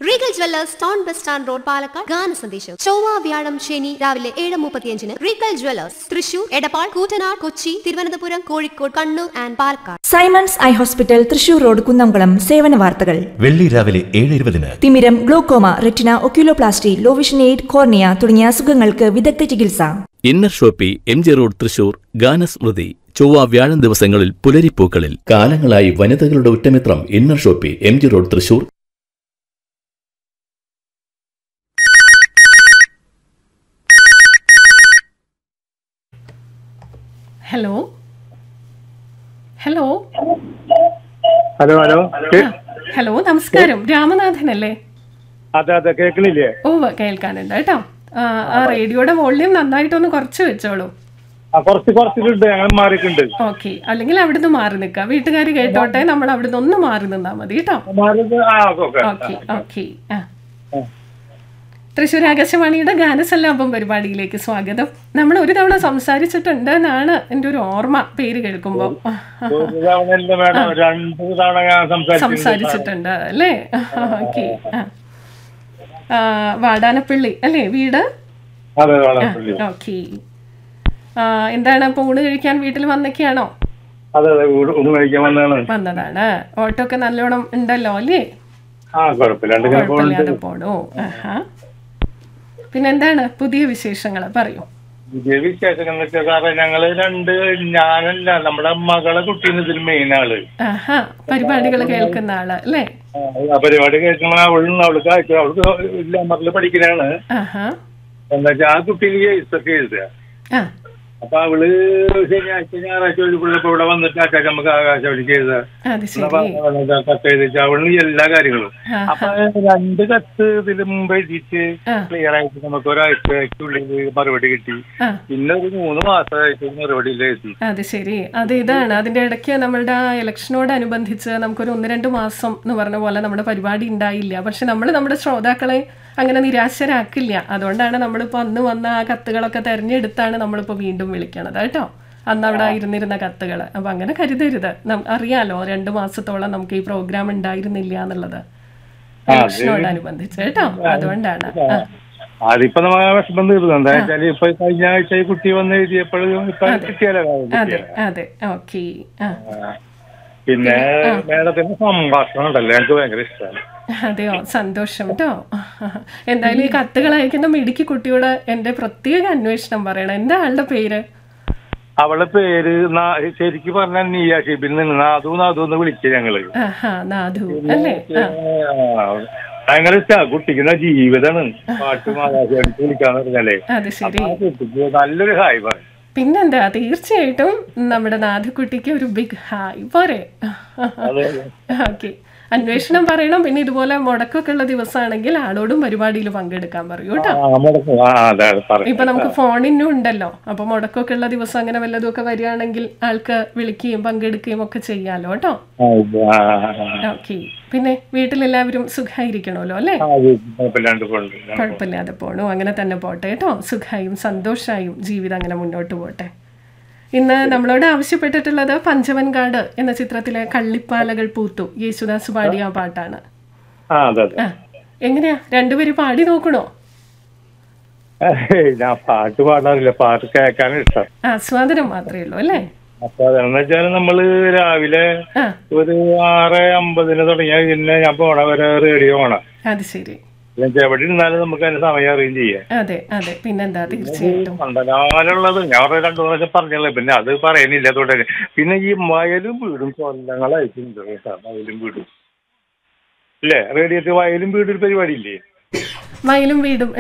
Regal Jewellers town bus stand road Palakkad ഗാന സന്ദേശം ചൊവ്വ വ്യാഴം ശനി രാവിലെ ഏഴ് മുപ്പത്തിയഞ്ചിന് Regal Jewellers Thrissur Edappal Koottanad Kochi Thiruvananthapuram Kozhikode Kannur and Palakkad Simons eye hospital Thrissur road Kunnamkulam സേവന വാർത്തകൾ വെള്ളി രാവിലെ ഏഴ് ഇരുപതിന് തിമിരം glaucoma retina oculoplasty low vision aid cornea തുടങ്ങിയ അസുഖങ്ങൾക്ക് വിദഗ്ധ ചികിത്സ Inner Shoppe M G road Thrissur ഗാനസ്മൃതി ചൊവ്വ വ്യാഴം ദിവസങ്ങളിൽ പുലരിപ്പൂക്കളിൽ കാലങ്ങളായി വനിതകളുടെ ഉറ്റമിത്രം Inner Shoppe M G road Thrissur hello hello hello hello കേ- ഹലോ നമസ്കാരം രാമനാഥൻ അല്ലേ അതെ അതെ കേൾക്കണില്ലേ ഓ കേൾക്കാനുണ്ട് കേട്ടോ ആ, ആ റേഡിയോയുടെ വോള്യൂം നന്നായിട്ടൊന്ന് കുറച്ച് വെച്ചോളൂ ആ കുറച്ച് കുറച്ചിട്ടുണ്ട് ഞങ്ങൾ മാറിയിട്ടുണ്ട് ഓക്കെ അല്ലെങ്കിൽ അവിടുന്ന് മാറി നിൽക്കാം വീട്ടുകാർ കേട്ടോട്ടെ നമ്മൾ അവിടുന്ന് ഒന്ന് മാറി നിന്നാൽ മതി കേട്ടോ മാറിയത് ആ ഓക്കെ ഓക്കെ ഓക്കെ ആ തൃശ്ശൂർ ആകാശവാണിയുടെ ഗാനസല്ലാപം പരിപാടിയിലേക്ക് സ്വാഗതം നമ്മൾ ഒരു തവണ സംസാരിച്ചിട്ടുണ്ട് എന്നാണ് എൻ്റെ ഒരു ഓർമ്മ പേര് കേൾക്കുമ്പോൾ ഒരു തവണ അല്ല മേഡം രണ്ട് തവണ ഞാൻ സംസാരിച്ചിട്ടുണ്ട് സംസാരിച്ചിട്ടുണ്ട് അല്ലേ ഓക്കെ ആ വാടാനപ്പള്ളി അല്ലേ വീട് അതെ വളർത്തുള്ളി ഓക്കെ എന്താണ് അപ്പോൾ ഊണ് കഴിക്കാൻ വീട്ടിൽ വന്നൊക്കെയാണോ അതെ അതെ ഊണ് ഊണ് കഴിക്കാൻ വന്നതാണ് വന്നതാണ് ഓട്ടോ ഒക്കെ നല്ലോണം ഉണ്ടല്ലോ അല്ലേ ആ കുഴപ്പമില്ലാണ്ട് ഇങ്ങനെ പോകുന്നുണ്ട് കുഴപ്പമില്ലാതെ പോണു ആഹാ പിന്നെ എന്താണ് പുതിയ വിശേഷങ്ങൾ പറയൂ പുതിയ വിശേഷം എന്ന് വെച്ചാൽ സാറേ ഞങ്ങള് രണ്ട് ഞാനല്ല നമ്മുടെ മകളെ കുട്ടീന് ഇതിൽ മെയിൻ ആള് ആഹാ പരിപാടികൾ കേൾക്കുന്ന ആള് അല്ലേ ആ, ആ പരിപാടി കേൾക്കുമ്പോൾ അവളും അവൾക്ക് അയച്ചു അവൾക്ക് ലെമറിൽ പഠിക്കുന്നതാണ് ആഹാ എന്താ വെച്ചാൽ ആ കുട്ടീന് കേസൊക്കെ എഴുതുക ആ അപ്പൊ അവള് ശനിയാഴ്ച ഞായറാഴ്ച ഒരു പിള്ളപ്പോ ഇവിടെ വന്നിട്ട് അറ്റാക്ക് നമുക്ക് ആകാശവാണിക്ക് എഴുതുക അത് ശരി കത്ത് എഴുതിച്ച് അവളിന് എല്ലാ കാര്യങ്ങളും ആഹാ. അപ്പൊ രണ്ട് കത്ത് ഇതിന് മുമ്പ് എഴുതിച്ച് ആ. ക്ലിയർ ആയിട്ട് നമുക്ക് ഒരാഴ്ചക്കുള്ളിൽ മറുപടി കിട്ടി ആ പിന്നെ ഒരു മൂന്ന് മാസമായിട്ട് മറുപടി ഇല്ല എഴുതി അത് ശരി അത് ഇതാണ് അതിന്റെ ഇടയ്ക്ക് നമ്മളുടെ ആ ഇലക്ഷനോടനുബന്ധിച്ച് നമുക്കൊരു ഒന്ന് രണ്ട് മാസം എന്ന് പറഞ്ഞ പോലെ നമ്മുടെ പരിപാടി ഉണ്ടായില്ല പക്ഷെ നമ്മൾ നമ്മുടെ ശ്രോതാക്കളെ അങ്ങനെ നിരാശരാക്കില്ല അതുകൊണ്ടാണ് നമ്മളിപ്പോൾ അന്ന് വന്ന ആ കത്തുകളൊക്കെ തെരഞ്ഞെടുത്താണ് നമ്മളിപ്പോൾ വീണ്ടും വിളിക്കണത് കേട്ടോ അന്ന് അവിടെ ഇരുന്നിരുന്ന കത്തുകൾ അപ്പം അങ്ങനെ കരുതരുത് നം- അറിയാലോ രണ്ട് മാസത്തോളം നമുക്ക് ഈ പ്രോഗ്രാം ഉണ്ടായിരുന്നില്ല എന്നുള്ളത് ഇലക്ഷനോടനുബന്ധിച്ച് കേട്ടോ അതുകൊണ്ടാണ് ആ അതിപ്പോ നമ്മ വിഷമം തീർന്നു എന്താ വെച്ചാല് ഇപ്പൊ കഴിഞ്ഞ ആഴ്ച ഈ കുട്ടി വന്ന് എഴുതിയപ്പോഴും ഇപ്പൊ കിട്ടിയാലോ കാര്യം അതെ കിട്ടിയാലോ. അതെ ഓക്കെ ആ ആ. പിന്നെ മേഡത്തിന്റെ സംഭാഷണം ഉണ്ടല്ലോ എനിക്ക് ഭയങ്കര ഇഷ്ടമാണ് അതെയോ സന്തോഷം കേട്ടോ എന്തായാലും ഈ കത്തുകൾ അയക്കുന്ന മിടുക്കി കുട്ടിയോട് എൻ്റെ പ്രത്യേക അന്വേഷണം പറയണം എന്താ ആളുടെ പേര് അവളെ പേര് നാ- ശരിക്കും പറഞ്ഞാൽ നീയ ഷിബിൽ നിന്ന് നാദു നാദു എന്ന് വിളിച്ചു ഞങ്ങള് ആഹാ നാഥു അല്ലേ ആ ആ, ഭയങ്കര ഇഷ്ടാ കുട്ടിക്കുന്ന ജീവിതമാണ് പാട്ട് മാതാപിതാക്കൾ വിളിക്കാന്ന് പറഞ്ഞാലേ അത് ശരി ആ കുട്ടിക്ക് നല്ലൊരു ഹായ് പറയും പിന്നെന്താ തീർച്ചയായിട്ടും നമ്മുടെ നാഥുക്കുട്ടിക്ക് ഒരു ബിഗ് ഹായ് പോരെ അതെ ഓക്കെ അന്വേഷണം പറയണം പിന്നെ ഇതുപോലെ മുടക്കൊക്കെ ഉള്ള ദിവസമാണെങ്കിൽ ആളോടും പരിപാടിയിൽ പങ്കെടുക്കാൻ പറയൂ കേട്ടോ ആ, മുടക്കം. ആ അതെ അതെ പറയും ഇപ്പൊ നമുക്ക് ഫോണിനും ഉണ്ടല്ലോ അപ്പൊ മുടക്കൊക്കെ ഉള്ള ദിവസം അങ്ങനെ വല്ലതും ഒക്കെ വരികയാണെങ്കിൽ ആൾക്ക് വിളിക്കുകയും പങ്കെടുക്കുകയും ഒക്കെ ചെയ്യാലോ കേട്ടോ ആ, ഇത് ആ, ആ, ആ. ഓക്കെ പിന്നെ വീട്ടിലെല്ലാവരും സുഖമായിരിക്കണമല്ലോ അല്ലേ ആ, ഇത് കുഴപ്പമില്ലാണ്ട് പോകുന്നുണ്ട് കുഴപ്പമില്ലാതെ പോണു അങ്ങനെ തന്നെ പോട്ടെ കേട്ടോ സുഖമായും സന്തോഷമായും ജീവിതം അങ്ങനെ മുന്നോട്ട് പോട്ടെ ഇന്ന് നമ്മളോട് ആവശ്യപ്പെട്ടിട്ടുള്ളത് പഞ്ചവൻകാട് എന്ന ചിത്രത്തിലെ കള്ളിപ്പാലകൾ പൂത്തു യേശുദാസ് പാടിയ ആ പാട്ടാണ് ആ അതെ അതെ ആ എങ്ങനെയാ രണ്ടുപേരും പാടി നോക്കണോ ഏയ്, ഞാൻ പാട്ട് പാടാറില്ല പാട്ട് കേൾക്കാനും ഇഷ്ടം ആസ്വാദനം മാത്രമേ ഉള്ളൂ അല്ലേ അപ്പൊ അതെന്ന് വെച്ചാൽ നമ്മള് രാവിലെ ആ ഒരു ആറ് അമ്പതിന് തുടങ്ങിയാൽ പിന്നെ ഞാൻ പോണ വരെ റേഡിയോ ഓണാം അത് ശരി എവിടെ ഇരുന്നാലും നമുക്ക് അതിന്റെ സമയം അറിയുകയും ചെയ്യാം അതെ അതെ പിന്നെന്താ തീർച്ചയായിട്ടും പണ്ടനാലുള്ളത് ഞാൻ ഒരു രണ്ടു പ്രാവശ്യം പറഞ്ഞല്ലോ പിന്നെ അത് പറയുന്നില്ല തുടങ്ങി പിന്നെ ഈ വയലും വീടും കൊല്ലങ്ങളായിട്ടുണ്ട് കേട്ടോ വയലും വീടും ഇല്ലേ റേഡിയോക്ക് വയലും വീടും ഒരു പരിപാടി ഇല്ലേ വയലും വീടും